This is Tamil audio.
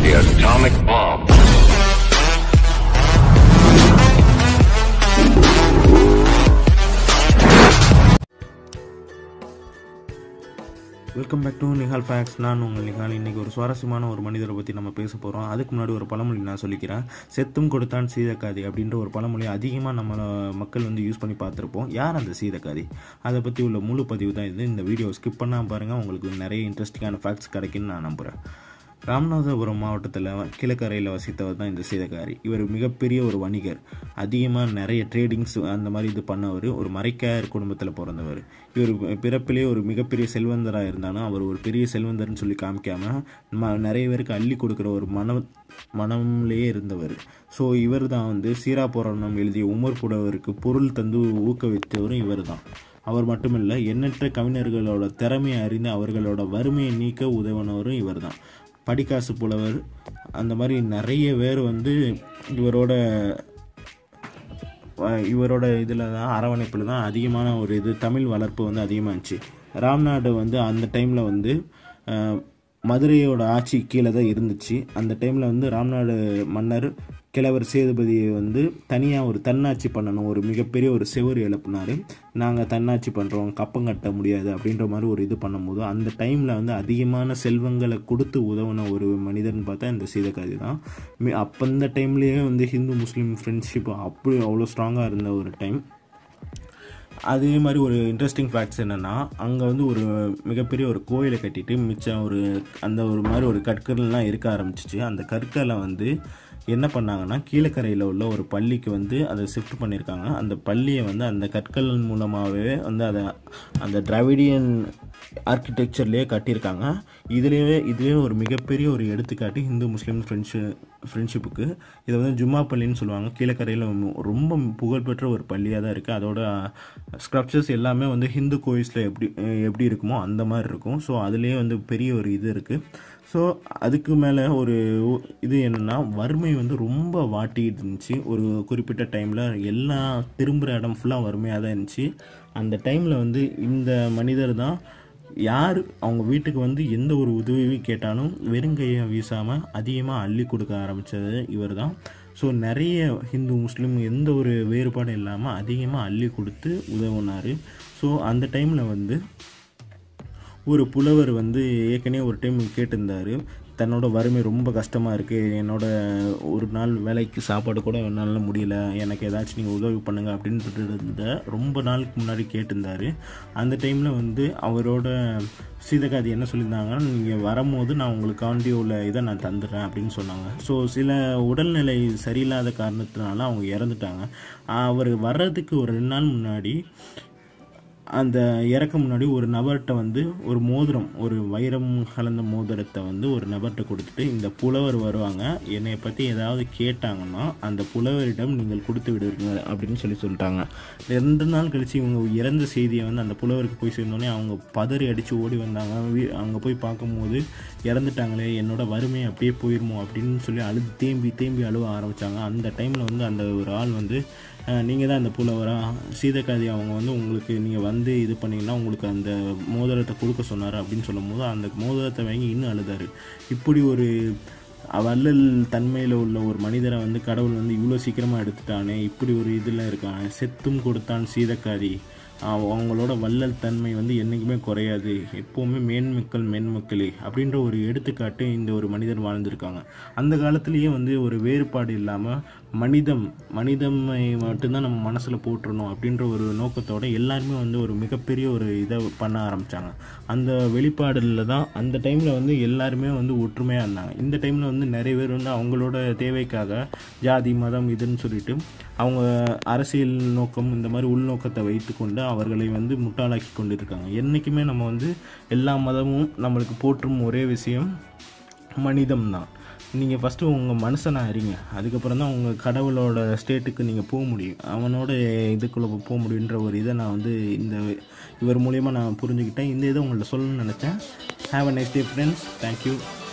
The atomic bomb. Welcome back to Nihal facts நான் உங்கள் நிஹால் இன்றைக்கி ஒரு சுவாரஸ்யமான ஒரு மனிதரை பற்றி நம்ம பேச போகிறோம் அதுக்கு முன்னாடி ஒரு பழமொழி நான் சொல்லிக்கிறேன் செத்தும் கொடுத்தான் சீதக்காதி அப்படின்ற ஒரு பழமொழி அதிகமாக நம்ம மக்கள் வந்து யூஸ் பண்ணி பார்த்துருப்போம் யார் அந்த சீதக்காதி அதை பற்றி உள்ள முழு பதிவு தான் இது இந்த வீடியோ ஸ்கிப் பண்ணாமல் பாருங்கள் உங்களுக்கு நிறைய இன்ட்ரெஸ்டிங்கான ஃபேக்ட்ஸ் கிடைக்குன்னு நான் நம்புகிறேன் ராமநாதபுரம் மாவட்டத்தில் கிழக்கரையில் வசித்தவர் தான் இந்த சீதக்காரி இவர் மிகப்பெரிய ஒரு வணிகர் அதிகமாக நிறைய ட்ரேடிங்ஸ் அந்த மாதிரி இது பண்ணவர் ஒரு மரைக்காயர் குடும்பத்தில் பிறந்தவர் இவர் பிறப்பிலே ஒரு மிகப்பெரிய செல்வந்தராக இருந்தாலும் அவர் ஒரு பெரிய செல்வந்தர்னு சொல்லி காமிக்காம ம நிறைய பேருக்கு அள்ளி கொடுக்குற ஒரு மன மனம்லேயே இருந்தவர் ஸோ இவர் தான் வந்து சீரா புராணம் எழுதிய உமர் புடவருக்கு பொருள் தந்து ஊக்குவித்தவரும் இவர் தான் அவர் மட்டுமில்லை எண்ணற்ற கவிஞர்களோட திறமையை அறிந்து அவர்களோட வறுமையை நீக்க உதவினவரும் இவர் தான் படிக்காசு புலவர் அந்த மாதிரி நிறைய பேர் வந்து இவரோட வ- இவரோட இதில் தான் அரவணைப்பில் தான் அதிகமான ஒரு இது தமிழ் வளர்ப்பு வந்து அதிகமாக இருந்துச்சு ராம்நாடு வந்து அந்த டைமில் வந்து அஹ், மதுரையோட ஆட்சி கீழே தான் இருந்துச்சு அந்த டைமில் வந்து ராம்நாடு மன்னர் கிழவர் சேதுபதியை வந்து தனியாக ஒரு தன்னாட்சி பண்ணணும் ஒரு மிகப்பெரிய ஒரு செவுறு எழுப்பினார் நாங்கள் தன்னாட்சி பண்ணுறோம் கப்பம் கட்ட முடியாது அப்படின்ற மாதிரி ஒரு இது பண்ணும்போது அந்த டைமில் வந்து அதிகமான செல்வங்களை கொடுத்து உதவின ஒரு மனிதர்னு பார்த்தா இந்த சீதக்காதி தான் மி- அப்போ அந்த டைம்லேயே வந்து ஹிந்து முஸ்லீம் ஃப்ரெண்ட்ஷிப் அப்படி அவ்வளோ ஸ்ட்ராங்காக இருந்த ஒரு டைம் அதே மாதிரி ஒரு இன்ட்ரெஸ்டிங் ஃபேக்ட்ஸ் என்னென்னா அங்கே வந்து ஒரு மிகப்பெரிய ஒரு கோயிலை கட்டிட்டு மிச்சம் ஒரு அந்த ஒரு மாதிரி ஒரு கற்கள்லாம் இருக்க ஆரம்பிச்சிச்சு அந்த கற்களை வந்து என்ன பண்ணாங்கன்னா கீழக்கரையில் உள்ள ஒரு பள்ளிக்கு வந்து அதை ஷிஃப்ட் பண்ணியிருக்காங்க அந்த பள்ளியை வந்து அந்த கற்கள் மூலமாகவே வந்து அதை அந்த திராவிடியன் ஆர்கிடெக்சர்லேயே கட்டியிருக்காங்க இதுலேயே இதுவே ஒரு மிகப்பெரிய ஒரு எடுத்துக்காட்டு ஹிந்து முஸ்லீம் ஃப்ரெண்ட்ஷி ஃப்ரெண்ட்ஷிப்புக்கு இதை வந்து ஜும்மா பள்ளின்னு சொல்லுவாங்க கீழக்கரையில் ரொம்ப புகழ்பெற்ற ஒரு பள்ளியாக தான் இருக்குது அதோட ஸ்க்ரப்சர்ஸ் எல்லாமே வந்து ஹிந்து கோயில்ஸில் எப்படி எப்படி இருக்குமோ அந்த மாதிரி இருக்கும் ஸோ அதுலேயே வந்து பெரிய ஒரு இது இருக்குது ஸோ அதுக்கு மேலே ஒரு இது என்னென்னா வறுமை வந்து ரொம்ப வாட்டிட்டு இருந்துச்சு ஒரு குறிப்பிட்ட டைமில் எல்லா திரும்புகிற இடம் ஃபுல்லாக வறுமையாக தான் இருந்துச்சு அந்த டைமில் வந்து இந்த மனிதர் தான் யார் அவங்க வீட்டுக்கு வந்து எந்த ஒரு உதவி கேட்டாலும் வெறுங்கையை வீசாமல் அதிகமாக அள்ளி கொடுக்க ஆரம்பித்தது இவர் தான் ஸோ நிறைய ஹிந்து முஸ்லீம் எந்த ஒரு வேறுபாடும் இல்லாமல் அதிகமாக அள்ளி கொடுத்து உதவுனார் ஸோ அந்த டைமில் வந்து ஒரு புலவர் வந்து ஏற்கனவே ஒரு டைம் கேட்டிருந்தார் தன்னோட வறுமை ரொம்ப கஷ்டமாக இருக்குது என்னோட ஒரு நாள் வேலைக்கு சாப்பாடு கூட என்னால் முடியல எனக்கு ஏதாச்சும் நீங்கள் உதவி பண்ணுங்க அப்படின்னு இருந்த ரொம்ப நாளுக்கு முன்னாடி கேட்டிருந்தார் அந்த டைமில் வந்து அவரோட சீதகாதி என்ன சொல்லியிருந்தாங்கன்னா நீங்கள் வரும்போது நான் உங்களுக்காண்டி உள்ள இதை நான் தந்துடுறேன் அப்படின்னு சொன்னாங்க ஸோ சில உடல்நிலை சரியில்லாத காரணத்தினால அவங்க இறந்துட்டாங்க அவர் வர்றதுக்கு ஒரு ரெண்டு நாள் முன்னாடி அந்த இறக்க முன்னாடி ஒரு நபர்கிட்ட வந்து ஒரு மோதிரம் ஒரு வைரம் கலந்த மோதிரத்தை வந்து ஒரு நபர்கிட்ட கொடுத்துட்டு இந்த புலவர் வருவாங்க என்னை பற்றி ஏதாவது கேட்டாங்கன்னா அந்த புலவரிடம் நீங்கள் கொடுத்து விடுவீங்க அப்படின்னு சொல்லி சொல்லிட்டாங்க ரெண்டு நாள் கழித்து இவங்க இறந்த செய்தியை வந்து அந்த புலவருக்கு போய் சேர்ந்தோடனே அவங்க பதறி அடித்து ஓடி வந்தாங்க வீ- அங்கே போய் பார்க்கும்போது இறந்துட்டாங்களே என்னோட வறுமை அப்படியே போயிருமோ அப்படின்னு சொல்லி அழுது தேம்பி தேம்பி அழுவ ஆரம்பித்தாங்க அந்த டைமில் வந்து அந்த ஒரு ஆள் வந்து நீங்கள் தான் அந்த புலவரா சீதக்காதி அவங்க வந்து உங்களுக்கு நீங்கள் வந்து இது பண்ணீங்கன்னா உங்களுக்கு அந்த மோதிரத்தை கொடுக்க சொன்னார் அப்படின்னு சொல்லும்போது அந்த மோதிரத்தை வாங்கி இன்னும் அழுதாரு இப்படி ஒரு வள்ளல் தன்மையில் உள்ள ஒரு மனிதரை வந்து கடவுள் வந்து இவ்வளோ சீக்கிரமாக எடுத்துட்டானே இப்படி ஒரு இதில் இருக்கானே செத்தும் கொடுத்தான் சீதக்காதி அவ- அவங்களோட வள்ளல் தன்மை வந்து என்றைக்குமே குறையாது எப்போவுமே மேன்மக்கள் மென்மக்களே அப்படின்ற ஒரு எடுத்துக்காட்டு இந்த ஒரு மனிதர் வாழ்ந்திருக்காங்க அந்த காலத்துலேயே வந்து ஒரு வேறுபாடு இல்லாமல் மனிதம் மனிதமை மட்டும்தான் நம்ம மனசில் போட்டுறணும் அப்படின்ற ஒரு நோக்கத்தோட எல்லாருமே வந்து ஒரு மிகப்பெரிய ஒரு இதை பண்ண ஆரம்பித்தாங்க அந்த வெளிப்பாடில் தான் அந்த டைமில் வந்து எல்லாருமே வந்து ஒற்றுமையாக இருந்தாங்க இந்த டைமில் வந்து நிறைய பேர் வந்து அவங்களோட தேவைக்காக ஜாதி மதம் இதுன்னு சொல்லிட்டு அவங்க அரசியல் நோக்கம் இந்த மாதிரி உள்நோக்கத்தை வைத்துக்கொண்டு அவர்களை வந்து முட்டாளாக்கி கொண்டு இருக்காங்க என்றைக்குமே நம்ம வந்து எல்லா மதமும் நம்மளுக்கு போற்றும் ஒரே விஷயம் மனிதம் தான் நீங்கள் ஃபஸ்ட்டு உங்கள் மனுஷனை அறிங்க அதுக்கப்புறம் தான் உங்கள் கடவுளோட ஸ்டேட்டுக்கு நீங்கள் போக முடியும் அவனோட இதுக்குள்ளே போக முடியுன்ற ஒரு இதை நான் வந்து இந்த இவர் மூலியமாக நான் புரிஞ்சுக்கிட்டேன் இந்த இதை உங்கள்ட்ட சொல்லணும்னு நினச்சேன் have a next day friends thank you